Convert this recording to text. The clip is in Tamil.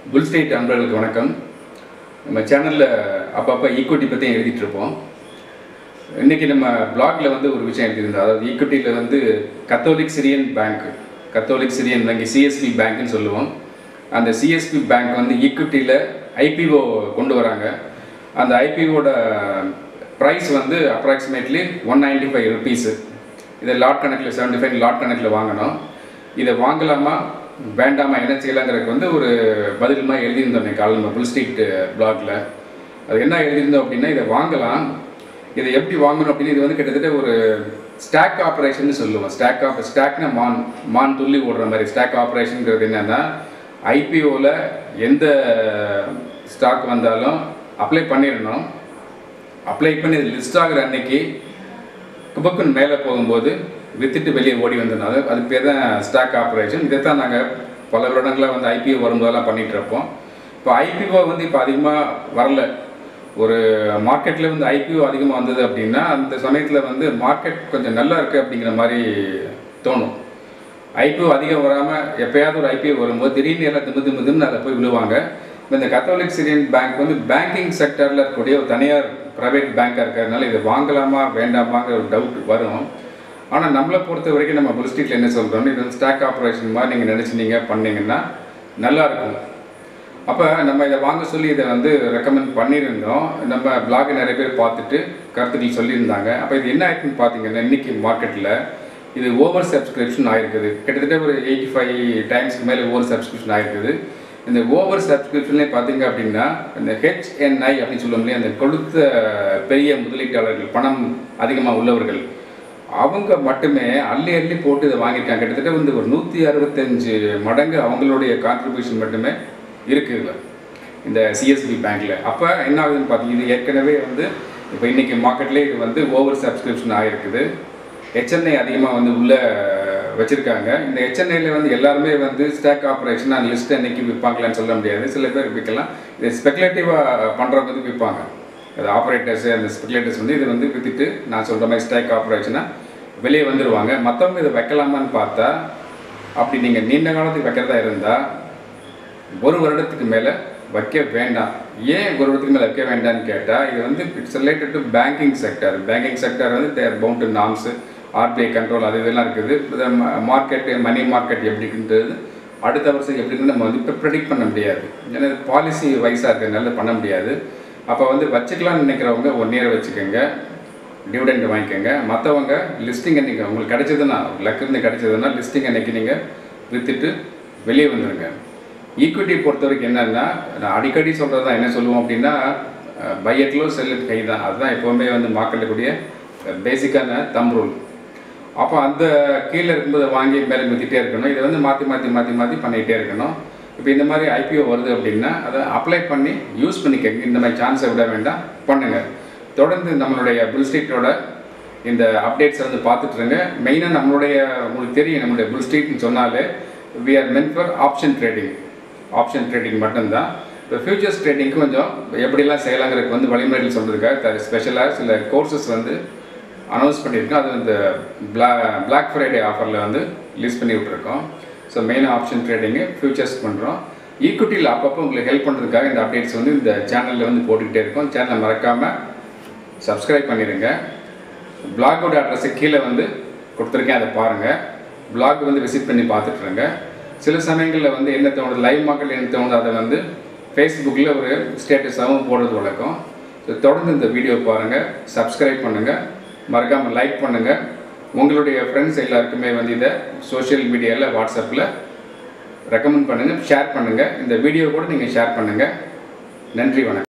புல் ஸ்டேட் அன்பர்களுக்கு வணக்கம் நம்ம சேனலில் அப்பப்போ ஈக்குவிட்டி பற்றி எழுதிட்டு இருப்போம் இன்றைக்கி நம்ம பிளாக்ல வந்து ஒரு விஷயம் எழுதியிருந்தோம் அதாவது ஈக்குவிட்டியில் வந்து Catholic Syrian bank Catholic Syrian வங்கி சிஎஸ்பி பேங்க்னு சொல்லுவோம் அந்த சிஎஸ்பி பேங்க் வந்து ஈக்குவிட்டியில் ஐபிஓ கொண்டு வராங்க அந்த ஐபிஓட ப்ரைஸ் வந்து approximately one ninety five rupees இதை லாட் கணக்கில் செவன்டி ஃபைவ் லாட் கணக்கில் வாங்கணும் இதை வாங்கலாமா வேண்டாமா என்ன செய்யலாங்கிறதுக்கு வந்து ஒரு பதிலுமா எழுதியிருந்தோம் இன்னைக்கு காலையில் நம்ம புல் ஸ்ட்ரீட் பிளாக்ல அது என்ன எழுதியிருந்தோம் அப்படின்னா இதை வாங்கலாம் இதை எப்படி வாங்கணும் அப்படின்னு இது வந்து கிட்டத்தட்ட ஒரு ஸ்டாக் ஆப்ரேஷன் சொல்லுவோம் ஸ்டாக் ஆப் ஸ்டாக்னா மான் மான் துள்ளி ஓடுற மாதிரி ஸ்டாக் ஆப்ரேஷனுங்கிறது என்னன்னா ஐபிஓவில் எந்த ஸ்டாக் வந்தாலும் அப்ளை பண்ணிடணும் அப்ளை பண்ணி இது லிஸ்ட் ஆகிற அன்னைக்கு குபக்குன்னு மேலே போகும்போது வித்துட்டு வெளியே ஓடி வந்ததுனால அது அதுக்கு பேர் தான் ஸ்டாக் ஆப்ரேஷன் இதை தான் நாங்கள் பல வருடங்களாக வந்து ஐபிஓ வரும்போதெல்லாம் பண்ணிகிட்டு இருப்போம் இப்போ ஐபிஓ வந்து இப்போ அதிகமாக வரல ஒரு மார்க்கெட்டில் வந்து ஐபிஓ அதிகமாக வந்தது அப்படின்னா அந்த சமயத்தில் வந்து மார்க்கெட் கொஞ்சம் நல்லா இருக்குது அப்படிங்கிற மாதிரி தோணும் ஐபிஓ அதிகம் வராமல் எப்பயாவது ஒரு ஐபிஓ வரும்போது திடீர்னு எல்லாம் திம்பு திம்பு திம்பு அதில் போய் விழுவாங்க இப்போ இந்த கத்தோலிக் சிரியன் பேங்க் வந்து பேங்கிங் செக்டரில் இருக்கக்கூடிய ஒரு தனியார் ப்ரைவேட் பேங்காக இருக்கிறதுனால இதை வாங்கலாமா வேண்டாமாங்கிற ஒரு டவுட் வரும் ஆனால் நம்மளை பொறுத்த வரைக்கும் நம்ம புல் ஸ்ட்ரீட்டில் என்ன சொல்கிறோம் இது வந்து ஸ்டாக் ஆப்ரேஷன் மாதிரி நீங்கள் நினச்சினீங்க பண்ணீங்கன்னா நல்லா இருக்கும் அப்போ நம்ம இதை வாங்க சொல்லி இதை வந்து ரெக்கமெண்ட் பண்ணியிருந்தோம் நம்ம பிளாக் நிறைய பேர் பார்த்துட்டு கருத்துக்கள் சொல்லியிருந்தாங்க அப்போ இது என்ன ஆயிருக்குன்னு பார்த்தீங்கன்னா இன்னைக்கு மார்க்கெட்டில் இது ஓவர் சப்ஸ்கிரிப்ஷன் ஆயிருக்குது கிட்டத்தட்ட ஒரு எயிட்டி ஃபைவ் டைம்ஸ்க்கு மேலே ஓவர் சப்ஸ்கிரிப்ஷன் ஆயிருக்குது இந்த ஓவர் சப்ஸ்கிரிப்ஷன்லேயே பார்த்தீங்க அப்படின்னா இந்த ஹெச்என்ஐ அப்படின்னு சொல்லுவோம் இல்லையா அந்த கொடுத்த பெரிய முதலீட்டாளர்கள் பணம் அதிகமாக உள்ளவர்கள் அவங்க மட்டுமே அள்ளி அள்ளி போட்டு இதை வாங்கியிருக்காங்க கிட்டத்தட்ட வந்து ஒரு நூற்றி அறுபத்தஞ்சு மடங்கு அவங்களுடைய கான்ட்ரிபியூஷன் மட்டுமே இருக்குதுல இந்த சிஎஸ்பி பேங்க்கில் அப்போ என்ன ஆகுதுன்னு பார்த்தீங்கன்னா இது ஏற்கனவே வந்து இப்போ இன்றைக்கி மார்க்கெட்லேயே இது வந்து ஓவர் சப்ஸ்கிரிப்ஷன் ஆகிருக்குது ஹெச்என்ஐ அதிகமாக வந்து உள்ளே வச்சுருக்காங்க இந்த ஹெச்என்ஐயில் வந்து எல்லாருமே வந்து ஸ்டாக் ஆப்ரேஷன் அந்த லிஸ்ட் அன்னைக்கு விற்பாங்களான்னு சொல்ல முடியாது சில பேர் விற்கலாம் இது ஸ்பெகுலேட்டிவாக பண்ணுறவங்க வந்து விற்பாங்க அது ஆப்ரேட்டர்ஸ் அந்த ஸ்பெகுலேட்டர்ஸ் வந்து இது வந்து விற்றுட்டு நான் சொல்கிற மாதிரி ஸ்டாக் ஆப்ரேஷனாக வெளியே வந்துடுவாங்க மற்றவங்க இதை வைக்கலாமான்னு பார்த்தா அப்படி நீங்கள் நீண்ட காலத்துக்கு வைக்கிறதா இருந்தால் ஒரு வருடத்துக்கு மேலே வைக்க வேண்டாம் ஏன் ஒரு வருடத்துக்கு மேலே வைக்க வேண்டாம்னு கேட்டால் இது வந்து it's related to banking sector banking sector வந்து they're bound norms RBI control அது இதெல்லாம் இருக்குது மார்க்கெட்டு மணி மார்க்கெட் எப்படின்றது அடுத்த வருஷம் எப்படின்னு நம்ம வந்து இப்போ ப்ரெடிக்ட் பண்ண முடியாது ஏன்னா பாலிசி வைஸாக இருக்கிறதுனால பண்ண முடியாது அப்போ வந்து வச்சுக்கலாம்னு நினைக்கிறவங்க ஒன் இயர் வச்சுக்கோங்க டிவிடெண்ட் வாங்கிக்கோங்க மற்றவங்க லிஸ்டிங் அன்றைக்கி உங்களுக்கு கிடைச்சதுன்னா லக் இருந்து கிடைச்சதுன்னா லிஸ்டிங் அன்றைக்கி நீங்கள் விற்றுட்டு வெளியே வந்துடுங்க ஈக்விட்டி பொறுத்த வரைக்கும் என்னென்னா நான் அடிக்கடி சொல்கிறது தான் என்ன சொல்லுவோம் அப்படின்னா பையட்லோ செல்லுட் கை தான் அதுதான் எப்போவுமே வந்து மார்க்கெட்டில் கூடிய பேசிக்கான தம் ரூல் அப்போ அந்த கீழே இருக்கும்போது வாங்கி மேலே மித்திட்டே இருக்கணும் இதை வந்து மாற்றி மாற்றி மாற்றி மாற்றி பண்ணிகிட்டே இருக்கணும் இப்போ இந்த மாதிரி ஐபிஓ வருது அப்படின்னா அதை அப்ளை பண்ணி யூஸ் பண்ணிக்கங்க இந்த மாதிரி சான்ஸை விட வேண்டாம் பண்ணுங்கள் தொடர்ந்து நம்மளுடைய புல் ஸ்ட்ரீட்டோட இந்த அப்டேட்ஸை வந்து பார்த்துட்ருங்க மெயினாக நம்மளுடைய உங்களுக்கு தெரியும் நம்மளுடைய புல் ஸ்ட்ரீட்னு சொன்னாலே we are men for option trading option trading மட்டும்தான் இப்போ ஃபியூச்சர்ஸ் ட்ரேடிங்க்கு கொஞ்சம் எப்படிலாம் செய்யலாங்கிறதுக்கு வந்து வழிமுறைகள் சொல்கிறதுக்காக ஸ்பெஷலாக சில கோர்சஸ் வந்து அனௌன்ஸ் பண்ணியிருக்கோம் அது இந்த பிளா பிளாக் ஃப்ரைடே ஆஃபரில் வந்து லிஸ்ட் பண்ணி விட்ருக்கோம் so main option trading futures பண்ணுறோம் ஈக்குவிட்டியில் அப்பப்போ உங்களுக்கு ஹெல்ப் பண்ணுறதுக்காக இந்த அப்டேட்ஸ் வந்து இந்த சேனலில் வந்து போட்டுக்கிட்டே இருக்கோம் சேனலை மறக்காமல் சப்ஸ்கிரைப் பண்ணிடுங்க பிளாகோட அட்ரஸை கீழே வந்து கொடுத்துருக்கேன் அதை பாருங்கள் பிளாக் வந்து விசிட் பண்ணி பார்த்துட்ருங்க சில சமயங்களில் வந்து என்ன தோணுது லைவ் மார்க்கெட் என்ன தோணுது அதை வந்து ஃபேஸ்புக்கில் ஒரு ஸ்டேட்டஸாகவும் போடுறது வழக்கம் ஸோ தொடர்ந்து இந்த வீடியோ பாருங்கள் சப்ஸ்கிரைப் பண்ணுங்கள் மறக்காமல் லைக் பண்ணுங்கள் உங்களுடைய ஃப்ரெண்ட்ஸ் எல்லாருக்குமே வந்து இதை சோஷியல் மீடியாவில் வாட்ஸ்அப்பில் ரெக்கமெண்ட் பண்ணுங்கள் ஷேர் பண்ணுங்கள் இந்த வீடியோ கூட நீங்கள் ஷேர் பண்ணுங்கள் நன்றி வணக்கம்